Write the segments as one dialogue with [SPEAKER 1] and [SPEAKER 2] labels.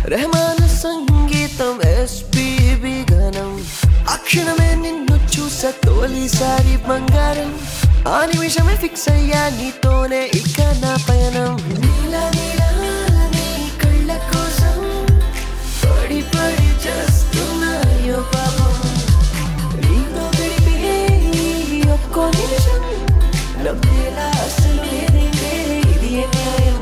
[SPEAKER 1] రెహమాన్ సంగీతం ఎస్పీబి గణం అక్షణమే నిన్ను చూస తోలిసారి బంగారం ఆ నిమిషమే ఫిక్స్ అయ్యా నీతోనే ఇక నా పయనం నీల నీల నీ కళ్ళ కోసం పడి పడి చేస్తున్నాయో పాపం నీతో గడిపే ఈ ఒక్కో నిమిషం నమ్మేలా అసలు లేదంటే ఇది ఏ న్యాయం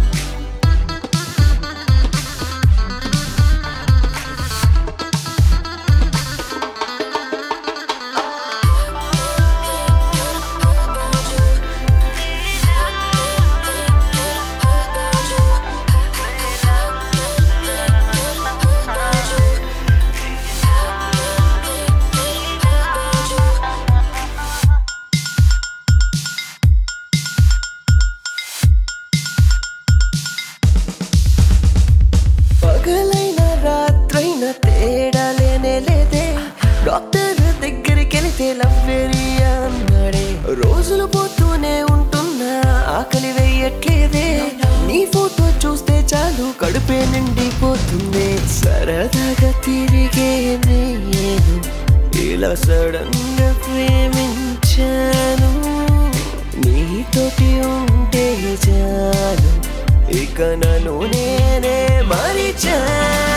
[SPEAKER 1] పగలైన రాత్రైన తేడా లేనే లేదే డాక్టర్ దగ్గరికి వెళితే లవ్వెరీ అన్నాడే రోజులు పోతూనే ఉంటున్నా ఆకలి వేయట్లేదే నీ ఫోటో చూస్తే చాలు కడుపే నిండిపోతుంది సరదాగా తిరిగే నేను ఇలా సడన్ గా ప్రేమించాను నీతోటి ఉంటే చాలు ఇక నన్ను నేనే మరిచాను